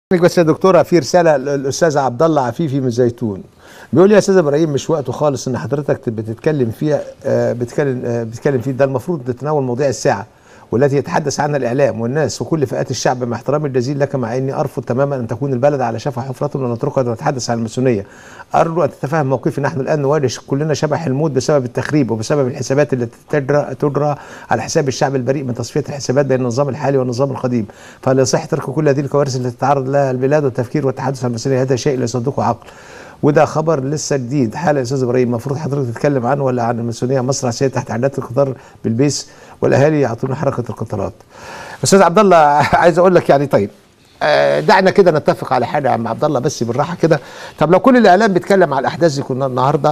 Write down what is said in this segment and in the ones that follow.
بس يا دكتوره في رساله للاستاذ عبد الله عفيفي من زيتون بيقول لي يا استاذ ابراهيم مش وقته خالص ان حضرتك بتتكلم فيها آه، بتتكلم آه، بتتكلم فيه ده المفروض تتناول مواضيع الساعه والتي يتحدث عنها الاعلام والناس وكل فئات الشعب مع احترامي الجزيل لك مع اني ارفض تماما ان تكون البلد على شفا حفره ونتركها ونتحدث عن الماسونيه ارجو ان تتفهم موقفي نحن الان نواجه كلنا شبح الموت بسبب التخريب وبسبب الحسابات التي تجرى تجرى على حساب الشعب البريء من تصفيه الحسابات بين النظام الحالي والنظام القديم فلا يصح ترك كل هذه الكوارث التي تتعرض لها البلاد والتفكير والتحدث عن الماسونيه هذا شيء لا يصدقه عقل وده خبر لسه جديد حاله يا استاذ ابراهيم المفروض حضرتك تتكلم عنه ولا عن الماسونيه مصر عسكريه تحت عداد القطار بالبيس والاهالي يعطونا حركه القطارات. استاذ عبد الله عايز اقول لك يعني طيب آه، دعنا كده نتفق على حاجه يا عم عبد الله بس بالراحه كده طب لو كل الاعلام بيتكلم على الاحداث دي كنا النهارده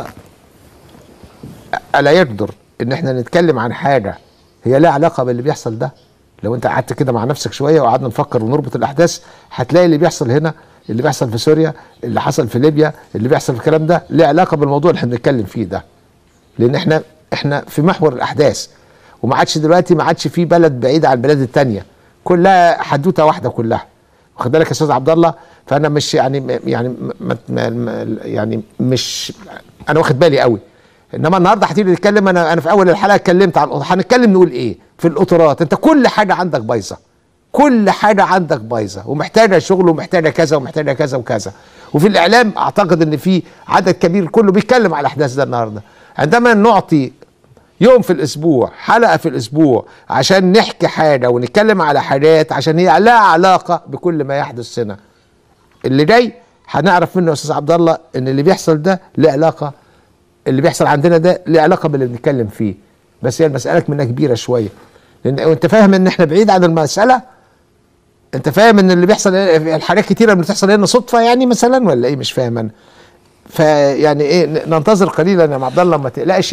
الا يقدر ان احنا نتكلم عن حاجه هي لها علاقه باللي بيحصل ده لو انت قعدت كده مع نفسك شويه وقعدنا نفكر ونربط الاحداث هتلاقي اللي بيحصل هنا اللي بيحصل في سوريا اللي حصل في ليبيا اللي بيحصل في الكلام ده له علاقه بالموضوع اللي احنا بنتكلم فيه ده لان احنا احنا في محور الاحداث وما عادش دلوقتي ما عادش في بلد بعيد عن البلاد التانية كلها حدوته واحده كلها واخد بالك يا استاذ عبد الله فانا مش يعني يعني ما ما ما يعني مش انا واخد بالي قوي انما النهارده هتيجي نتكلم انا انا في اول الحلقه اتكلمت عن هنتكلم نقول ايه في القطارات انت كل حاجه عندك بايظه كل حاجه عندك بايظه ومحتاجه شغل ومحتاجه كذا ومحتاجه كذا وكذا وفي الاعلام اعتقد ان في عدد كبير كله بيتكلم على الاحداث ده النهارده عندما نعطي يوم في الاسبوع حلقه في الاسبوع عشان نحكي حاجه ونتكلم على حاجات عشان هي لها علاقه بكل ما يحدث هنا اللي جاي هنعرف منه يا استاذ عبد الله ان اللي بيحصل ده له علاقه اللي بيحصل عندنا ده له علاقه باللي بنتكلم فيه بس هي المساله منها كبيره شويه لان انت فاهم ان احنا بعيد عن المساله انت فاهم ان اللي بيحصل الحاجات كتيره اللي بتحصل هنا صدفه يعني مثلا ولا ايه مش فاهم انا فيعني ايه ننتظر قليلا يا عبد الله ما تقلقش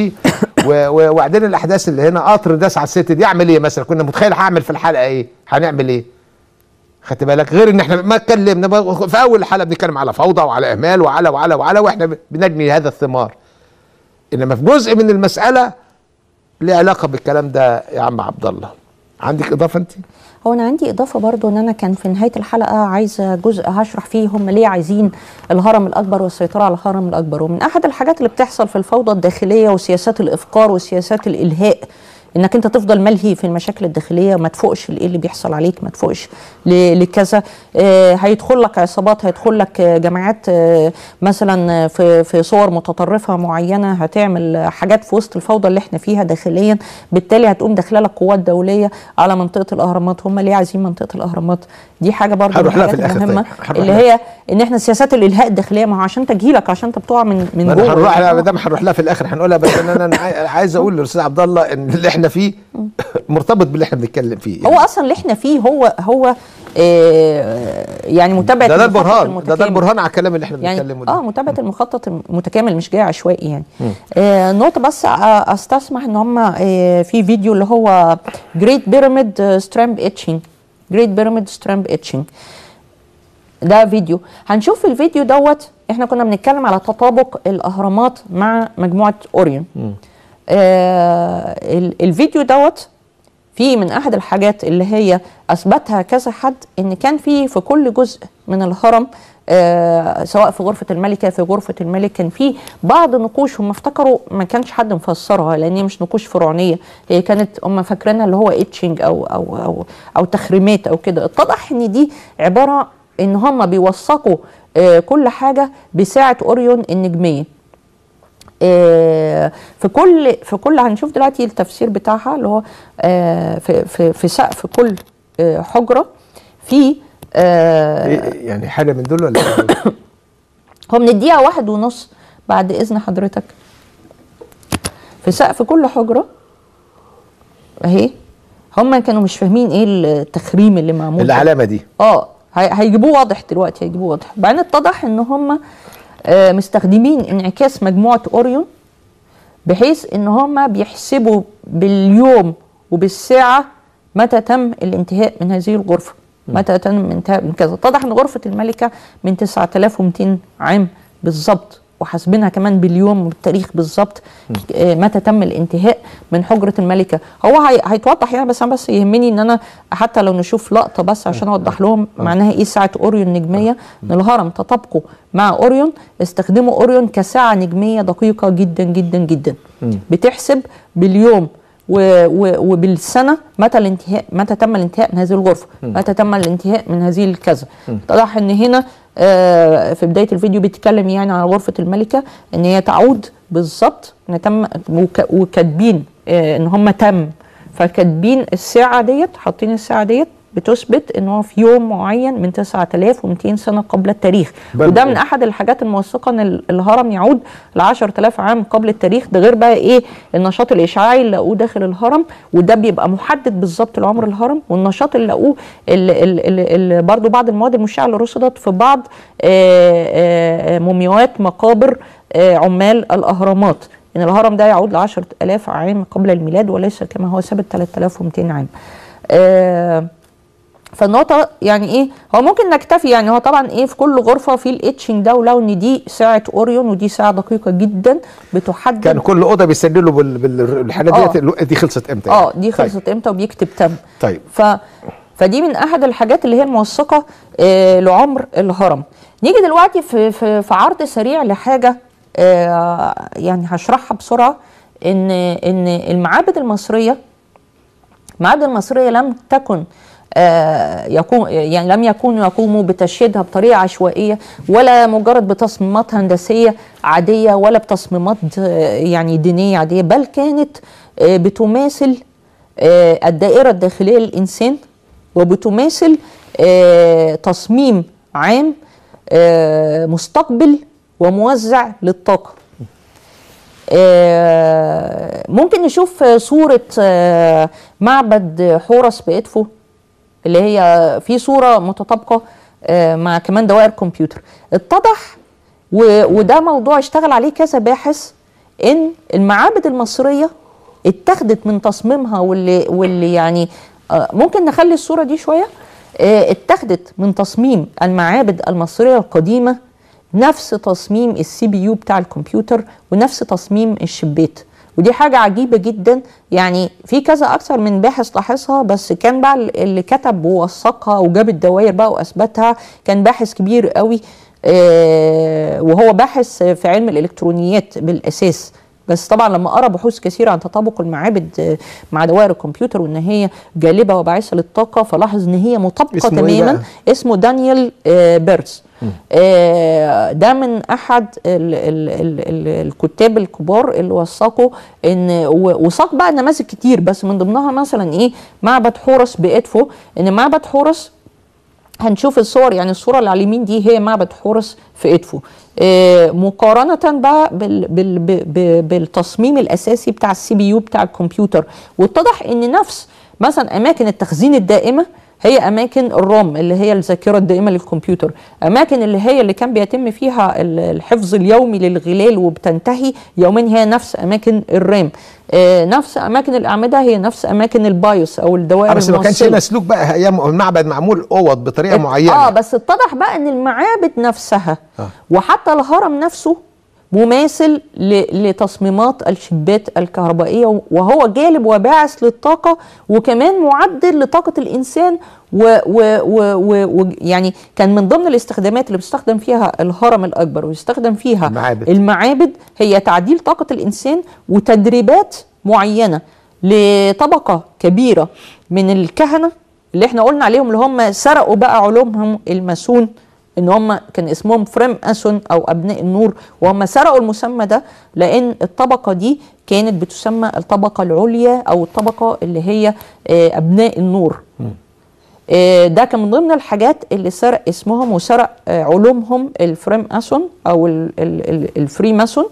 وبعدين الاحداث اللي هنا قطر داس على الست دي اعمل ايه مثلا كنا متخيل هعمل في الحلقه ايه هنعمل ايه خدت بالك غير ان احنا ما اتكلمنا في اول الحلقه بنتكلم على فوضى وعلى اهمال وعلى وعلى وعلى واحنا بنجني هذا الثمار انما في جزء من المساله له علاقه بالكلام ده يا عم عبد الله عندك اضافه انت هو انا عندي اضافه برضو ان انا كان في نهايه الحلقه عايزه جزء هشرح فيه هم ليه عايزين الهرم الاكبر والسيطره على الهرم الاكبر ومن احد الحاجات اللي بتحصل في الفوضى الداخليه وسياسات الافقار وسياسات الالهاء انك انت تفضل ملهي في المشاكل الداخليه ما تفوقش لايه اللي بيحصل عليك ما تفوقش لكذا آه هيدخل لك عصابات هيدخل لك جماعات آه مثلا في في صور متطرفه معينه هتعمل حاجات في وسط الفوضى اللي احنا فيها داخليا بالتالي هتقوم داخله لك قوات دوليه على منطقه الاهرامات هم ليه عايزين منطقه الاهرامات دي حاجه برضه من الحاجات المهمه طيب. اللي هي ان احنا سياسات الالهاء الداخليه ما هو عشان تجهيلك عشان انت بتقع من من جوه هنروح ما دام هنروح لها في الاخر هنقولها بس انا انا عايز اقول للاستاذ عبد الله ان اللي احنا فيه مرتبط باللي احنا بنتكلم فيه يعني. هو اصلا اللي احنا فيه هو هو آه يعني متابعه ده ده البرهان ده ده البرهان على الكلام اللي احنا يعني بنتكلمه ده اه متابعه المخطط المتكامل مش جاي عشوائي يعني آه نقطه بس استسمح ان هم آه في فيديو اللي هو جريت بيراميد سترامب اتشنج جريت بيراميد سترامب اتشنج ده فيديو هنشوف الفيديو دوت احنا كنا بنتكلم على تطابق الاهرامات مع مجموعه اوريون آه الفيديو دوت في من احد الحاجات اللي هي اثبتها كذا حد ان كان في في كل جزء من الهرم آه سواء في غرفه الملكه في غرفه الملك كان في بعض نقوش هم افتكروا ما كانش حد مفسرها لان هي مش نقوش فرعونيه هي كانت هم فاكرينها اللي هو اتشنج او او او او تخريمات او كده اتضح ان دي عباره ان هم بيوثقوا آه كل حاجه بساعه اوريون النجميه في كل في كل هنشوف دلوقتي التفسير بتاعها اللي هو في في في سقف كل حجره في يعني حاجه من دول ولا هو من الدقيقه واحد ونص بعد اذن حضرتك في سقف كل حجره اهي هم كانوا مش فاهمين ايه التخريم اللي معمول العلامه دي اه هيجيبوه واضح دلوقتي هيجيبوه واضح بعدين اتضح ان هم آه مستخدمين انعكاس مجموعه اوريون بحيث ان هم بيحسبوا باليوم وبالساعه متى تم الانتهاء من هذه الغرفه متى تم الانتهاء من كذا اتضح ان غرفه الملكه من 9200 عام بالظبط وحاسبينها كمان باليوم بالتاريخ بالظبط آه، متى تم الانتهاء من حجره الملكه هو هي- هيتوضح يعني بس انا بس يهمني ان انا حتى لو نشوف لقطه بس عشان اوضح لهم معناها ايه ساعه اوريون نجميه ان الهرم تطابقوا مع اوريون استخدموا اوريون كساعه نجميه دقيقه جدا جدا جدا بتحسب باليوم و- و- وبالسنه متى الانتهاء متى تم الانتهاء من هذه الغرفه متى تم الانتهاء من هذه الكذا اتضح ان هنا آه، في بدايه الفيديو بيتكلم يعني على غرفه الملكه ان هي تعود بالظبط ان تم وك- وكاتبين آه، ان هم تم فكاتبين الساعه ديت حاطين الساعه ديت بتثبت ان هو في يوم معين من 9200 سنه قبل التاريخ بل- وده من احد الحاجات الموثقه ان ال- الهرم يعود ل 10000 عام قبل التاريخ ده غير بقى ايه النشاط الاشعاعي اللي لقوه داخل الهرم وده بيبقى محدد بالظبط لعمر الهرم والنشاط اللي لقوه اللي, اللي, اللي برضو بعض المواد المشعه اللي رصدت في بعض آه، آه، مومياوات مقابر آه، عمال الاهرامات ان الهرم ده يعود ل 10000 عام قبل الميلاد وليس كما هو ثابت 3200 عام آه، فالنقطة يعني ايه هو ممكن نكتفي يعني هو طبعا ايه في كل غرفة في الاتشنج ده ولو ان دي ساعة اوريون ودي ساعة دقيقة جدا بتحدد كان كل اوضه بيسجلوا بال- بالحاجات آه. ديت الو- دي خلصت امتى اه يعني. دي خلصت امتى وبيكتب تم طيب ف فدي من احد الحاجات اللي هي الموثقه آه لعمر الهرم نيجي دلوقتي في في, في عرض سريع لحاجه آه يعني هشرحها بسرعه ان ان المعابد المصريه المعابد المصريه لم تكن آه، يكون يعني لم يكونوا يقوموا بتشييدها بطريقه عشوائيه ولا مجرد بتصميمات هندسيه عاديه ولا بتصميمات آه، يعني دينيه عاديه بل كانت آه، بتماثل آه، الدائره الداخليه للانسان وبتماثل آه، تصميم عام آه، مستقبل وموزع للطاقه آه، ممكن نشوف آه، صورة آه، معبد حورس بإدفو اللي هي في صورة متطابقة آه، مع كمان دوائر كمبيوتر اتضح و- وده موضوع اشتغل عليه كذا باحث ان المعابد المصرية اتخذت من تصميمها واللي واللي يعني آه، ممكن نخلي الصورة دي شوية آه، اتخذت من تصميم المعابد المصرية القديمة نفس تصميم السي بي يو بتاع الكمبيوتر ونفس تصميم الشبيت ودي حاجة عجيبة جدا يعني في كذا أكثر من باحث لاحظها بس كان بقى اللي كتب ووثقها وجاب الدوائر بقى وأثبتها كان باحث كبير قوي آه وهو باحث في علم الإلكترونيات بالأساس بس طبعا لما قرا بحوث كثيره عن تطابق المعابد آه، مع دوائر الكمبيوتر وان هي جالبه وباعثه للطاقه فلاحظ ان هي مطابقه اسمه إيه تماما بقى؟ اسمه دانيال آه، بيرز آه، ده من احد ال ال ال ال الكتاب الكبار اللي وثقوا ان و- وثق بقى نماذج كتير بس من ضمنها مثلا ايه معبد حورس بادفو ان معبد حورس هنشوف الصور يعني الصوره اللي على اليمين دي هي معبد حورس في ادفو آه، مقارنه بقى بال بال ب- ب- بالتصميم الاساسي بتاع السي بي يو بتاع الكمبيوتر واتضح ان نفس مثلا اماكن التخزين الدائمه هي اماكن الرام اللي هي الذاكره الدائمه للكمبيوتر اماكن اللي هي اللي كان بيتم فيها ال- الحفظ اليومي للغلال وبتنتهي يومين هي نفس اماكن الرام آه، نفس اماكن الاعمده هي نفس اماكن البايوس او الدوائر آه، بس ما كانش الموصلة. مسلوك بقى ايام المعبد معمول اوض بطريقه معينه اه بس اتضح بقى ان المعابد نفسها آه. وحتى الهرم نفسه مماثل ل- لتصميمات الشبات الكهربائيه وهو جالب وباعث للطاقه وكمان معدل لطاقه الانسان و و و و و يعني كان من ضمن الاستخدامات اللي بيستخدم فيها الهرم الاكبر ويستخدم فيها المعابد. المعابد هي تعديل طاقه الانسان وتدريبات معينه لطبقه كبيره من الكهنه اللي احنا قلنا عليهم اللي هم سرقوا بقى علومهم الماسون ان هم كان اسمهم فريم اسون او ابناء النور وهم سرقوا المسمى ده لان الطبقه دي كانت بتسمى الطبقه العليا او الطبقه اللي هي آه، ابناء النور آه، ده كان من ضمن الحاجات اللي سرق اسمهم وسرق آه، علومهم الفريم اسون او ال- ال- ال- الفري ماسون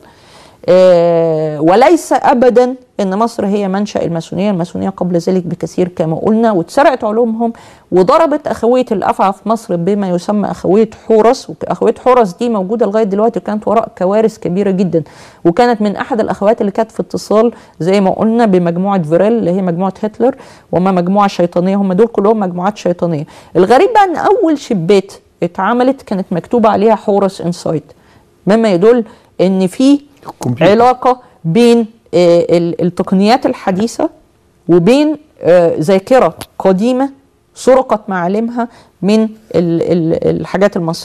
آه، وليس ابدا ان مصر هي منشا الماسونيه، الماسونيه قبل ذلك بكثير كما قلنا واتسرقت علومهم وضربت اخويه الافعى في مصر بما يسمى اخويه حورس، واخويه حورس دي موجوده لغايه دلوقتي وكانت وراء كوارث كبيره جدا وكانت من احد الاخوات اللي كانت في اتصال زي ما قلنا بمجموعه فيريل اللي هي مجموعه هتلر وما مجموعه شيطانيه هم دول كلهم مجموعات شيطانيه. الغريب بقى ان اول شبات اتعملت كانت مكتوبه عليها حورس انسايد مما يدل ان في الكمبيوتر. علاقه بين آه، ال- التقنيات الحديثه وبين آه، ذاكره قديمه سرقت معالمها من ال- ال- الحاجات المصريه